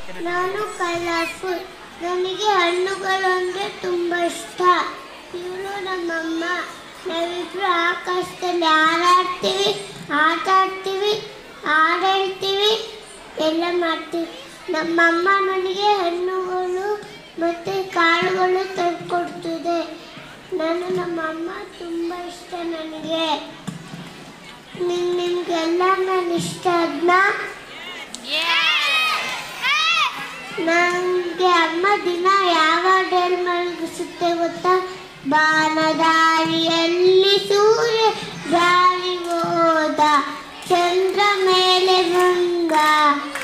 ನಾನು ಕಲರ್ಫುಲ್ ನನಗೆ ಹಣ್ಣುಗಳು ಅಂದರೆ ತುಂಬ ಇಷ್ಟ ಇವಳು ನಮ್ಮಮ್ಮ ನಾವಿಬ್ರು ಆಕಾಶದಲ್ಲಿ ಹಾರಾಡ್ತೀವಿ ಆಟ ಆಡ್ತೀವಿ ಹಾಡು ಹೇಳ್ತೀವಿ ಎಲ್ಲ ಮಾಡ್ತೀವಿ ನಮ್ಮಮ್ಮ ನನಗೆ ಹಣ್ಣುಗಳು ಮತ್ತು ಕಾಳುಗಳು ತಂದುಕೊಡ್ತಿದೆ ನಾನು ನಮ್ಮಮ್ಮ ತುಂಬ ಇಷ್ಟ ನನಗೆ ನಿಮ್ ನಿಮ್ಗೆಲ್ಲ ನಾನು ಇಷ್ಟ ಅದನ್ನ ನನಗೆ ಅಮ್ಮ ದಿನ ಯಾವ ಹಾಡಲ್ಲಿ ಮಲಗಿಸುತ್ತೆ ಗೊತ್ತಾ ಬಾನದಾರಿಯಲ್ಲಿ ಸೂರ್ಯ ಗಾಳಿ ಹೋದ ಚಂದ್ರ ಮೇಲೆ ಮಂಗ